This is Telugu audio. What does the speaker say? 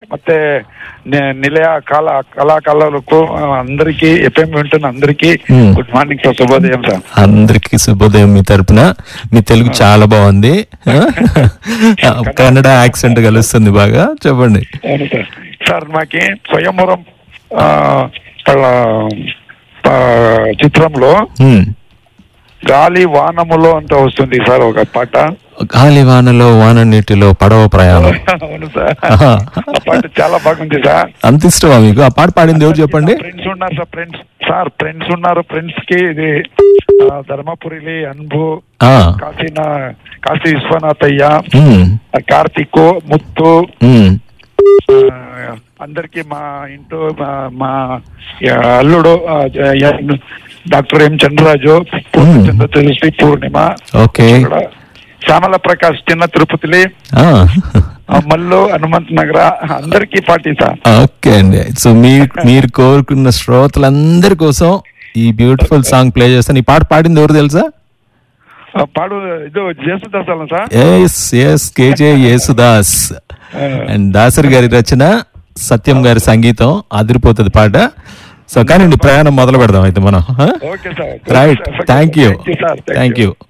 ಮತ್ತೆ ని- నిలయ కళా కళాకారులకు అందరికి ఎఫ్ఎం వింటున్న అందరికి Hmm. గుడ్ మార్నింగ్ సార్ శుభోదయం సార్ అందరికి శుభోదయం మీ తరపున మీ తెలుగు చాలా బాగుంది ఆ, కన్నడ యాక్సెంట్ కలుస్తుంది బాగా చెప్పండి అవును సార్ సార్ మాకి స్వయంవరం ఆ, ప- ప- చిత్రంలో హ్మ్. గాలి వానములో అంత వస్తుంది సార్ ఒక పాట గాలి వానలో వాన నీటిలో పడవ ప్రయాణం అవును సార్ ఆహా. ఆ పాట చాలా బాగుంది సార్ అంత ఇష్టమా మీకు ఆ పాట పాడింది ఎవరు చెప్పండి ఫ్రెండ్స్ ఉన్నారు సార్ ఫ్రెండ్స్ సార్ ఫ్రెండ్స్ ఉన్నారు ఫ్రెండ్స్ కి ఇది ఆ, ధర్మపురిలి అన్బు ఆ, కాశీన కాశీ విశ్వనాథయ్య హ్మ్, ఆ, కార్తీక్ ముత్తు హ్మ్. ఆ, అందరికి మా ఇంటూ మా- మా ఆ, అల్లుడు ఆ, జ- డాక్టర్ ఎం చంద్రరాజు పూర్ణచంద్ర తెలుసు పూర్ణిమ ఓకే ఇక్కడ శ్యామల ప్రకాష్ చిన్న తిరుపతిలి ఆ, ఆ, మల్లు హనుమంత్ నగర అందరికీ పార్టీ సార్ ఓకే అండి సో మీరు మీరు కోరుకున్న శ్రోతలందరి కోసం ఈ బ్యూటిఫుల్ సాంగ్ ప్లే చేస్తాను ఈ పాట పాడింది ఎవరు తెలుసా ఆ, పాడు ఇది జేసుదాసాల sir yes yes KJ Yesudas and Dasari గారి రచన సత్యం గారి సంగీతం అదిరిపోతుంది పాట సో కానీ ప్రయాణం మొదలు పెడదాం అయితే మనం okay sir right thank you sir thank you